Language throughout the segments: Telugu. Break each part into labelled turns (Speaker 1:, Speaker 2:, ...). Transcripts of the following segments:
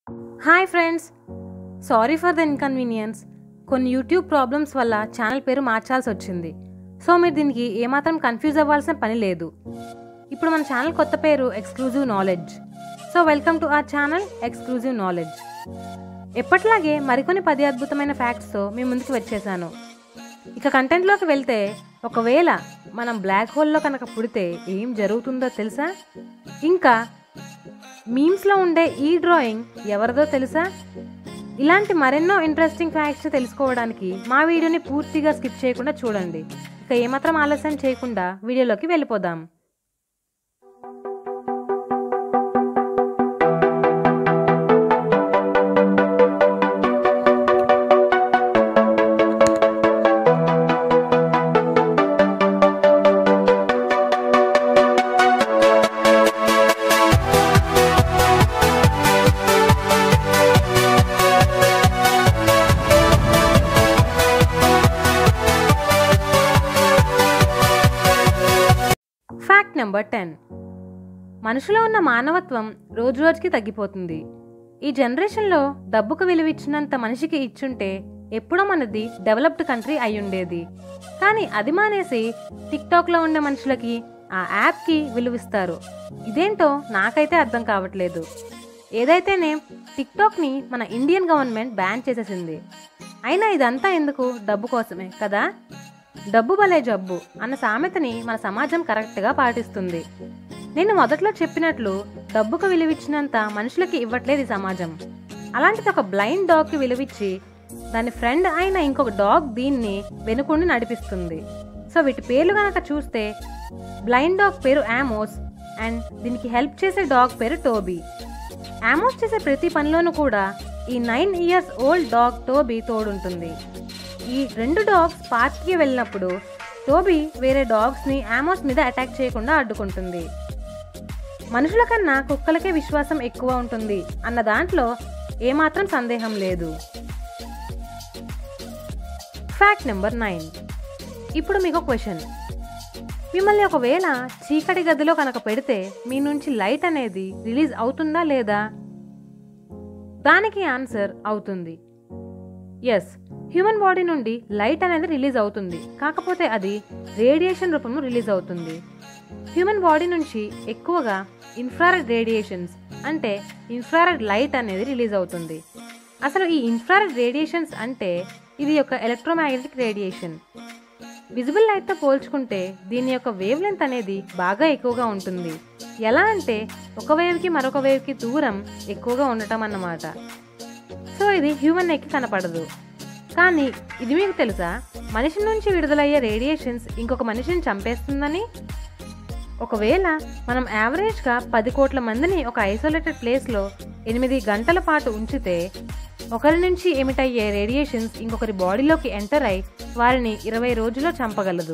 Speaker 1: hi friends sorry for the inconvenience కొన్ని యూట్యూబ్ ప్రాబ్లమ్స్ వల్ల ఛానల్ పేరు మార్చాల్సి వచ్చింది సో మీరు దీనికి ఏమాత్రం కన్ఫ్యూజ్ అవ్వాల్సిన పని లేదు ఇప్పుడు మన ఛానల్ కొత్త పేరు exclusive knowledge so welcome to our channel exclusive knowledge ఎప్పటిలాగే మరికొన్ని పది అద్భుతమైన ఫ్యాక్ట్స్తో మీ ముందుకు వచ్చేసాను ఇక కంటెంట్లోకి వెళ్తే ఒకవేళ మనం బ్లాక్ హోల్లో కనుక పుడితే ఏం జరుగుతుందో తెలుసా ఇంకా మీమ్స్లో ఉండే ఈ డ్రాయింగ్ ఎవరిదో తెలుసా ఇలాంటి మరెన్నో ఇంట్రెస్టింగ్ ఫ్యాక్ట్స్ తెలుసుకోవడానికి మా వీడియోని పూర్తిగా స్కిప్ చేయకుండా చూడండి ఇక ఏమాత్రం ఆలస్యం చేయకుండా వీడియోలోకి వెళ్ళిపోదాం ఫ్యాక్ట్ నెంబర్ టెన్ మనుషులో ఉన్న మానవత్వం రోజురోజుకి తగ్గిపోతుంది ఈ జనరేషన్లో డబ్బుకు విలువిచ్చినంత మనిషికి ఇచ్చుంటే ఎప్పుడో మనది డెవలప్డ్ కంట్రీ అయి ఉండేది కానీ అది మానేసి టిక్టాక్లో ఉండే మనుషులకి ఆ యాప్కి విలువిస్తారు ఇదేంటో నాకైతే అర్థం కావట్లేదు ఏదైతేనే టిక్టాక్ని మన ఇండియన్ గవర్నమెంట్ బ్యాన్ చేసేసింది అయినా ఇదంతా ఎందుకు డబ్బు కోసమే కదా డబ్బు భలే జబ్బు అన్న సామెతని మన సమాజం కరెక్ట్గా పాటిస్తుంది నేను మొదట్లో చెప్పినట్లు డబ్బుకు విలువిచ్చినంత మనుషులకి ఇవ్వట్లేదు ఈ సమాజం అలాంటిది ఒక బ్లైండ్ డాగ్కి విలువిచ్చి దాని ఫ్రెండ్ అయిన ఇంకొక డాగ్ దీన్ని వెనుకుండి నడిపిస్తుంది సో వీటి పేర్లు కనుక చూస్తే బ్లైండ్ డాగ్ పేరు యామోస్ అండ్ దీనికి హెల్ప్ చేసే డాగ్ పేరు టోబీ యామోస్ చేసే ప్రతి పనిలోనూ కూడా ఈ nine years old dog Toby తోడుంటుంది ఈ రెండు డాగ్స్ పార్క్కి వెళ్ళినప్పుడు టోబీ వేరే డాగ్స్ని ఆమోస్ మీద అటాక్ చేయకుండా అడ్డుకుంటుంది మనుషుల కన్నా కుక్కలకే విశ్వాసం ఎక్కువ ఉంటుంది అన్న దాంట్లో ఏమాత్రం సందేహం లేదు ఫ్యాక్ట్ నెంబర్ నైన్ ఇప్పుడు మీకు క్వశ్చన్ మిమ్మల్ని ఒకవేళ చీకటి గదిలో కనుక పెడితే మీ నుంచి లైట్ అనేది రిలీజ్ అవుతుందా లేదా దానికి ఆన్సర్ అవుతుంది ఎస్ హ్యూమన్ బాడీ నుండి లైట్ అనేది రిలీజ్ అవుతుంది కాకపోతే అది రేడియేషన్ రూపంలో రిలీజ్ అవుతుంది హ్యూమన్ బాడీ నుంచి ఎక్కువగా ఇన్ఫ్రారెడ్ రేడియేషన్స్ అంటే ఇన్ఫ్రారెడ్ లైట్ అనేది రిలీజ్ అవుతుంది అసలు ఈ ఇన్ఫ్రారెడ్ రేడియేషన్స్ అంటే ఇది యొక్క ఎలక్ట్రోమాగ్నెటిక్ రేడియేషన్ విజిబుల్ లైట్తో పోల్చుకుంటే దీని యొక్క వేవ్ లెంత్ అనేది బాగా ఎక్కువగా ఉంటుంది ఎలా అంటే ఒక వేవ్కి మరొక వేవ్కి దూరం ఎక్కువగా ఉండటం అన్నమాట సో ఇది హ్యూమన్ నెక్కి కనపడదు కానీ ఇది మీకు తెలుసా మనిషి నుంచి విడుదలయ్యే రేడియేషన్స్ ఇంకొక మనిషిని చంపేస్తుందని ఒకవేళ మనం యావరేజ్గా పది కోట్ల మందిని ఒక ఐసోలేటెడ్ ప్లేస్లో ఎనిమిది గంటల పాటు ఉంచితే ఒకరి నుంచి ఎమిటయ్యే రేడియేషన్స్ ఇంకొకరి బాడీలోకి ఎంటర్ అయి వారిని ఇరవై రోజుల్లో చంపగలదు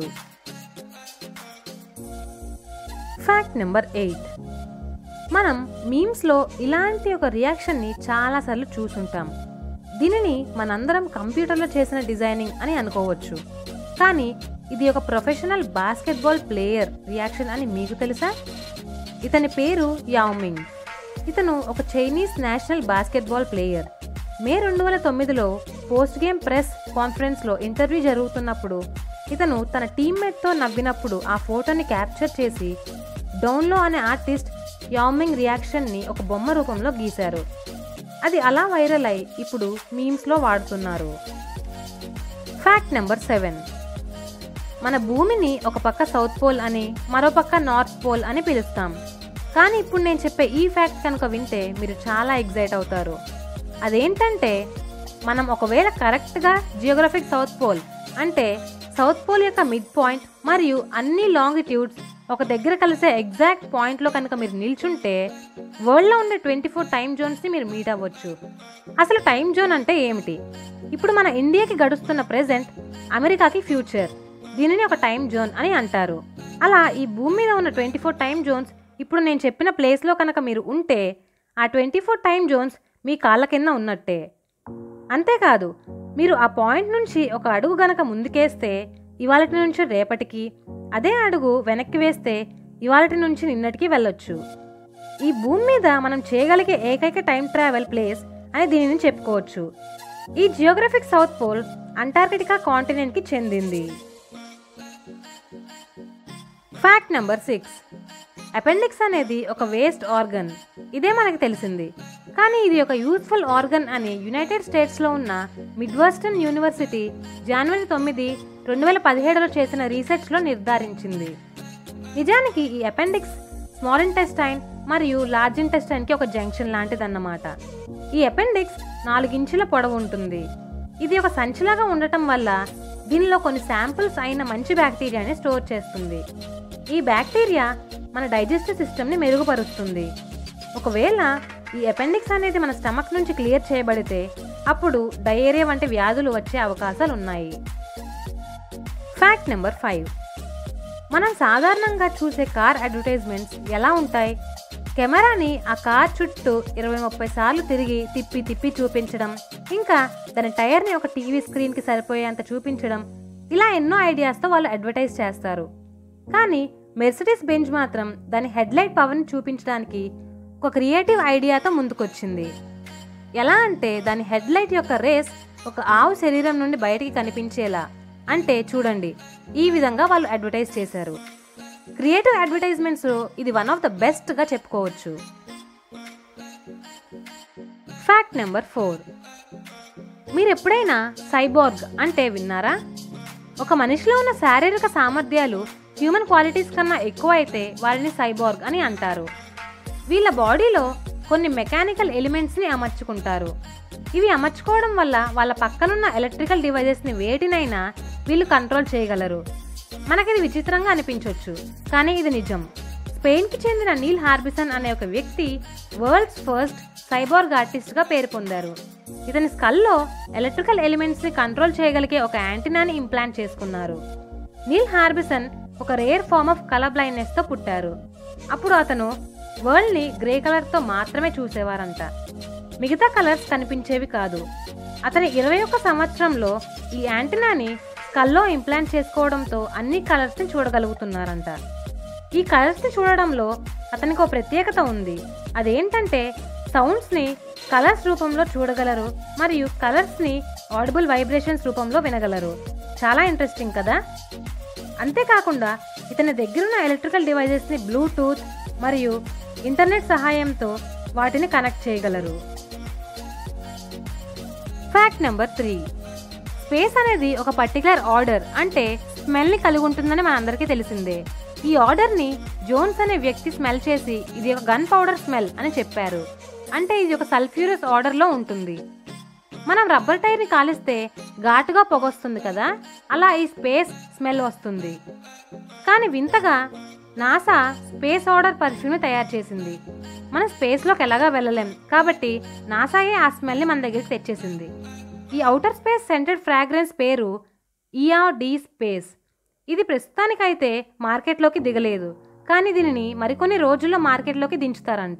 Speaker 1: ఫ్యాక్ట్ నెంబర్ ఎయిట్ మనం మీమ్స్లో ఇలాంటి ఒక రియాక్షన్ని చాలాసార్లు చూసుంటాం దీనిని మనందరం కంప్యూటర్లో చేసిన డిజైనింగ్ అని అనుకోవచ్చు కానీ ఇది ఒక ప్రొఫెషనల్ బాస్కెట్బాల్ ప్లేయర్ రియాక్షన్ అని మీకు తెలుసా ఇతని పేరు యామింగ్ ఇతను ఒక Chinese national basketball player May రెండు వేల తొమ్మిదిలో పోస్ట్ గేమ్ ప్రెస్ కాన్ఫరెన్స్లో ఇంటర్వ్యూ జరుగుతున్నప్పుడు ఇతను తన టీమ్మేట్తో నవ్వినప్పుడు ఆ ఫోటోని క్యాప్చర్ చేసి డౌన్లో అనే ఆర్టిస్ట్ యామింగ్ రియాక్షన్ని ఒక బొమ్మ రూపంలో గీశారు అది అలా వైరల్ అయి ఇప్పుడు మీమ్స్లో వాడుతున్నారు ఫ్యాక్ట్ నెంబర్ సెవెన్ మన భూమిని ఒక పక్క సౌత్ పోల్ అని మరో పక్క నార్త్ పోల్ అని పిలుస్తాం కానీ ఇప్పుడు నేను చెప్పే ఈ ఫ్యాక్ట్ కనుక వింటే మీరు చాలా ఎగ్జైట్ అవుతారు అదేంటంటే మనం ఒకవేళ కరెక్ట్గా జియోగ్రఫిక్ సౌత్ పోల్ అంటే సౌత్ పోల్ యొక్క మిడ్ పాయింట్ మరియు అన్ని లాంగిట్యూడ్స్ ఒక దగ్గర కలిసే ఎగ్జాక్ట్ పాయింట్లో కనుక మీరు నిల్చుంటే వరల్డ్లో ఉండే ట్వంటీ ఫోర్ టైం జోన్స్ని మీరు మీట్ అవ్వచ్చు అసలు టైం జోన్ అంటే ఏమిటి ఇప్పుడు మన ఇండియాకి గడుస్తున్న ప్రెజెంట్ అమెరికాకి ఫ్యూచర్ దీనిని ఒక టైం జోన్ అని అంటారు అలా ఈ భూమి మీద ఉన్న ట్వంటీ ఫోర్ టైం జోన్స్ ఇప్పుడు నేను చెప్పిన ప్లేస్లో కనుక మీరు ఉంటే ఆ ట్వంటీ ఫోర్ టైం జోన్స్ మీ కాళ్ళ కింద ఉన్నట్టే అంతేకాదు మీరు ఆ పాయింట్ నుంచి ఒక అడుగు గనక ముందుకేస్తే ఇవాళటి నుంచి రేపటికి అదే అడుగు వెనక్కి వేస్తే ఇవాళటి నుంచి నిన్నటికి వెళ్ళొచ్చు ఈ భూమి మీద మనం చేయగలిగే ఏకైక టైం ట్రావెల్ ప్లేస్ అని దీనిని చెప్పుకోవచ్చు ఈ జియోగ్రఫిక్ సౌత్ పోల్ అంటార్కిటికా కాంటినెంట్కి చెందింది ఫ్యాక్ట్ నెంబర్ సిక్స్ అపెండిక్స్ అనేది ఒక వేస్ట్ ఆర్గన్ ఇదే మనకు తెలిసింది కానీ ఇది ఒక యూస్ఫుల్ ఆర్గన్ అని యునైటెడ్ స్టేట్స్లో ఉన్న మిడ్వెస్టర్న్ యూనివర్సిటీ జనవరి తొమ్మిది రెండు వేల పదిహేడులో చేసిన రీసెర్చ్లో నిర్ధారించింది నిజానికి ఈ అపెండిక్స్ స్మాల్ ఇంటెస్టైన్ మరియు లార్జ్ ఇంటెస్టైన్కి ఒక జంక్షన్ లాంటిదన్నమాట ఈ అపెండిక్స్ నాలుగించుల పొడవు ఉంటుంది ఇది ఒక సంచిలాగా ఉండటం వల్ల దీనిలో కొన్ని శాంపిల్స్ అయిన మంచి బ్యాక్టీరియాని స్టోర్ చేస్తుంది ఈ బ్యాక్టీరియా మన డైజెస్టివ్ సిస్టమ్ని మెరుగుపరుస్తుంది ఒకవేళ ఈ అపెండిక్స్ అనేది మన స్టమక్ నుంచి క్లియర్ చేయబడితే అప్పుడు డయేరియా వంటి వ్యాధులు వచ్చే అవకాశాలు ఉన్నాయి ఫ్యాక్ట్ నెంబర్ ఫైవ్ మనం సాధారణంగా చూసే కార్ అడ్వర్టైజ్మెంట్స్ ఎలా ఉంటాయి కెమెరాని ఆ కార్ చుట్టూ ఇరవై ముప్పై సార్లు తిరిగి తిప్పి తిప్పి చూపించడం ఇంకా దాని టైర్ని ఒక టీవీ స్క్రీన్కి సరిపోయేంత చూపించడం ఇలా ఎన్నో ఐడియాస్తో వాళ్ళు అడ్వర్టైజ్ చేస్తారు కానీ మెర్సిడీస్ బెంజ్ మాత్రం దాని హెడ్లైట్ పవర్ని చూపించడానికి ఒక క్రియేటివ్ ఐడియాతో ముందుకొచ్చింది ఎలా అంటే దాని హెడ్లైట్ యొక్క రేస్ ఒక ఆవు శరీరం నుండి బయటికి కనిపించేలా అంటే చూడండి ఈ విధంగా వాళ్ళు అడ్వర్టైజ్ చేశారు క్రియేటివ్ అడ్వర్టైజ్మెంట్స్ ఇది వన్ ఆఫ్ ద బెస్ట్గా చెప్పుకోవచ్చు ఫ్యాక్ట్ నెంబర్ ఫోర్ మీరు ఎప్పుడైనా సైబోర్గ్ అంటే విన్నారా ఒక మనిషిలో ఉన్న శారీరక సామర్థ్యాలు హ్యూమన్ క్వాలిటీస్ కన్నా ఎక్కువ అయితే వారిని సైబోర్గ్ అని అంటారు వీళ్ళ బాడీలో కొన్ని మెకానికల్ ఎలిమెంట్స్ని అమర్చుకుంటారు ఇవి అమర్చుకోవడం వల్ల వాళ్ళ పక్కనున్న ఎలక్ట్రికల్ డివైజెస్ని వేటినైనా వీళ్ళు కంట్రోల్ చేయగలరు మనకిది విచిత్రంగా అనిపించవచ్చు కానీ ఇది నిజం స్పెయిన్కి చెందిన నీల్ హార్బిసన్ అనే ఒక వ్యక్తి వరల్డ్స్ ఫస్ట్ సైబోర్గ్ ఆర్టిస్ట్గా పేరు పొందారు ఇతని స్కల్లో ఎలక్ట్రికల్ ఎలిమెంట్స్ని కంట్రోల్ చేయగలిగే ఒక యాంటీనాని ఇంప్లాంట్ చేసుకున్నారు నీల్ హార్బిసన్ ఒక రేర్ ఫార్మ్ ఆఫ్ కలర్ బ్లైండ్నెస్తో పుట్టారు అప్పుడు అతను వరల్డ్ని గ్రే కలర్తో మాత్రమే చూసేవారంట మిగతా కలర్స్ కనిపించేవి కాదు అతని ఇరవై ఒక్క సంవత్సరంలో ఈ యాంటీనాని కల్లో ఇంప్లాంట్ చేసుకోవడంతో అన్ని కలర్స్ని చూడగలుగుతున్నారంట ఈ కలర్స్ని చూడడంలో అతనికి ఒక ప్రత్యేకత ఉంది అదేంటంటే సౌండ్స్ని కలర్స్ రూపంలో చూడగలరు మరియు కలర్స్ని ఆడిబుల్ వైబ్రేషన్స్ రూపంలో వినగలరు చాలా ఇంట్రెస్టింగ్ కదా అంతేకాకుండా ఇతని దగ్గరున్న ఎలక్ట్రికల్ డివైజెస్ని బ్లూటూత్ మరియు ఇంటర్నెట్ సహాయంతో వాటిని కనెక్ట్ చేయగలరు ఫ్యాక్ట్ నెంబర్ త్రీ స్పేస్ అనేది ఒక పర్టికులర్ ఆర్డర్ అంటే స్మెల్ని కలిగి ఉంటుందని మనందరికీ తెలిసిందే ఈ ఆర్డర్ని జోన్స్ అనే వ్యక్తి స్మెల్ చేసి ఇది ఒక గన్ పౌడర్ స్మెల్ అని చెప్పారు అంటే ఇది ఒక సల్ఫ్యూరస్ ఆర్డర్లో ఉంటుంది మనం రబ్బర్ టైర్ని కాలిస్తే ఘాటుగా పొగొస్తుంది కదా అలా ఈ స్పేస్ స్మెల్ వస్తుంది కానీ వింతగా నాసా స్పేస్ ఆర్డర్ పర్ఫ్యూమ్ని తయారు చేసింది మనం స్పేస్లోకి ఎలాగా వెళ్ళలేం కాబట్టి నాసాయే ఆ స్మెల్ని మన దగ్గరికి తెచ్చేసింది ఈ అవుటర్ స్పేస్ సెంటెడ్ ఫ్రాగ్రెన్స్ పేరు ఇఆర్ డి స్పేస్ ఇది ప్రస్తుతానికైతే మార్కెట్లోకి దిగలేదు కానీ దీనిని మరికొన్ని రోజుల్లో మార్కెట్లోకి దించుతారంట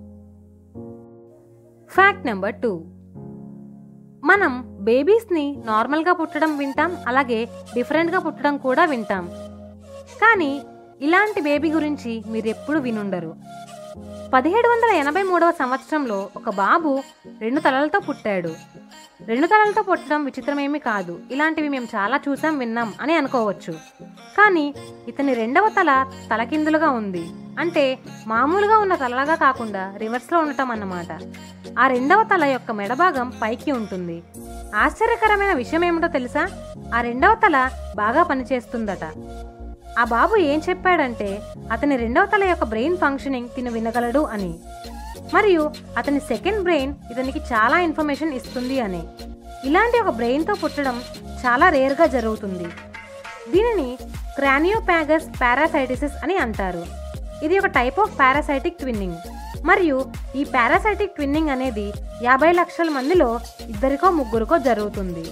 Speaker 1: ఫ్యాక్ట్ నెంబర్ టూ మనం బేబీస్ని నార్మల్గా పుట్టడం వింటాం అలాగే డిఫరెంట్గా పుట్టడం కూడా వింటాం కానీ ఇలాంటి బేబీ గురించి మీరు ఎప్పుడు వినుండరు పదిహేడు వందల ఎనభై మూడవ సంవత్సరంలో ఒక బాబు రెండు తలలతో పుట్టాడు రెండు తలలతో పుట్టడం విచిత్రమేమీ కాదు ఇలాంటివి మేము చాలా చూసాం విన్నాం అని అనుకోవచ్చు కానీ ఇతని రెండవ తల తలకిందులుగా ఉంది అంటే మామూలుగా ఉన్న తలలాగా కాకుండా రివర్స్లో ఉండటం అన్నమాట ఆ రెండవ తల యొక్క మెడభాగం పైకి ఉంటుంది ఆశ్చర్యకరమైన విషయం ఏమిటో తెలుసా ఆ రెండవ తల బాగా పనిచేస్తుందట ఆ బాబు ఏం చెప్పాడంటే అతని రెండవ తల యొక్క బ్రెయిన్ ఫంక్షనింగ్ తిను వినగలడు అని మరియు అతని సెకండ్ బ్రెయిన్ ఇతనికి చాలా ఇన్ఫర్మేషన్ ఇస్తుంది అని ఇలాంటి ఒక బ్రెయిన్తో పుట్టడం చాలా రేర్గా జరుగుతుంది దీనిని క్రానియోపాగస్ పారాసైటిసిస్ అని అంటారు ఇది ఒక టైప్ ఆఫ్ పారాసైటిక్ ట్విన్నింగ్ మరియు ఈ పారాసైటిక్ ట్విన్నింగ్ అనేది యాభై లక్షల మందిలో ఇద్దరికో ముగ్గురికో జరుగుతుంది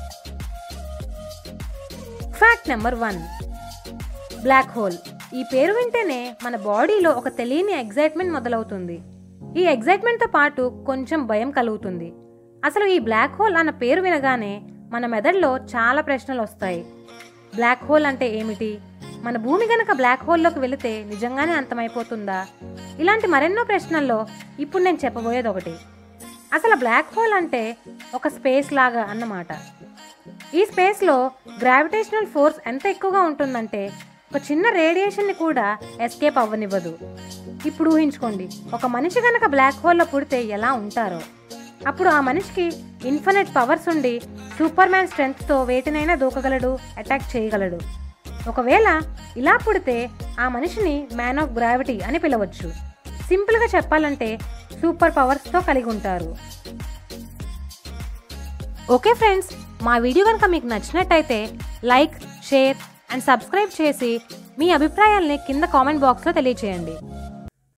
Speaker 1: fact number one black hole ఈ పేరు వింటేనే మన బాడీలో ఒక తెలియని ఎగ్జైట్మెంట్ మొదలవుతుంది ఈ ఎగ్జైట్మెంట్తో పాటు కొంచెం భయం కలుగుతుంది అసలు ఈ బ్లాక్ హోల్ అన్న పేరు వినగానే మన మెదడులో చాలా ప్రశ్నలు వస్తాయి బ్లాక్ హోల్ అంటే ఏమిటి మన భూమి గనక బ్లాక్ హోల్లోకి వెళితే నిజంగానే అంతమైపోతుందా ఇలాంటి మరెన్నో ప్రశ్నల్లో ఇప్పుడు నేను చెప్పబోయేది ఒకటి అసలు బ్లాక్ హోల్ అంటే ఒక స్పేస్ లాగా అన్నమాట ఈ స్పేస్లో గ్రావిటేషనల్ ఫోర్స్ ఎంత ఎక్కువగా ఉంటుందంటే ఒక చిన్న రేడియేషన్ని కూడా ఎస్కేప్ అవ్వనివ్వదు ఇప్పుడు ఊహించుకోండి ఒక మనిషి కనుక బ్లాక్ హోల్లో పుడితే ఎలా ఉంటారో అప్పుడు ఆ మనిషికి ఇన్ఫినిట్ పవర్స్ ఉండి సూపర్ మ్యాన్ స్ట్రెంగ్త్తో వేటినైనా దూకగలడు అటాక్ చేయగలడు ఒకవేళ ఇలా పుడితే ఆ మనిషిని మ్యాన్ ఆఫ్ గ్రావిటీ అని పిలవచ్చు సింపుల్గా చెప్పాలంటే సూపర్ పవర్స్తో కలిగి ఉంటారు ఓకే ఫ్రెండ్స్ మా వీడియో కనుక మీకు నచ్చినట్టయితే లైక్ షేర్ అండ్ సబ్స్క్రైబ్ చేసి మీ అభిప్రాయాల్ని కింద కామెంట్ బాక్స్లో తెలియచేయండి